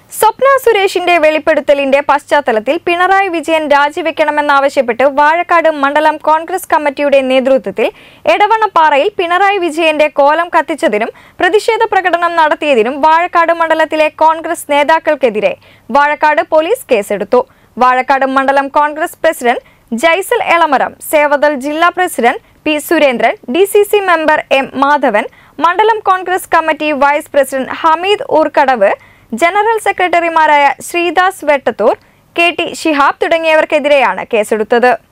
സ്വപ്ന സുരേഷിന്റെ വെളിപ്പെടുത്തലിന്റെ പശ്ചാത്തലത്തിൽ പിണറായി വിജയൻ രാജിവെക്കണമെന്നാവശ്യപ്പെട്ട് വാഴക്കാട് മണ്ഡലം കോൺഗ്രസ് കമ്മിറ്റിയുടെ നേതൃത്വത്തിൽ എടവണ്ണപ്പാറയിൽ പിണറായി വിജയന്റെ കോലം കത്തിച്ചതിനും പ്രതിഷേധ പ്രകടനം നടത്തിയതിനും വാഴക്കാട് മണ്ഡലത്തിലെ കോൺഗ്രസ് നേതാക്കൾക്കെതിരെ വാഴക്കാട് പോലീസ് കേസെടുത്തു വാഴക്കാട് മണ്ഡലം കോൺഗ്രസ് പ്രസിഡന്റ് ജൈസൽ എളമരം സേവദൽ ജില്ലാ president P Surendran D C C member M Madhavan മണ്ഡലം Congress committee vice president Hameed Oorkkadavu general സെക്രട്ടറിമാരായ ശ്രീദാസ് വെട്ടത്തൂർ കെ ടി ഷിഹാബ് തുടങ്ങിയവർക്കെതിരെയാണ് കേസെടുത്തത്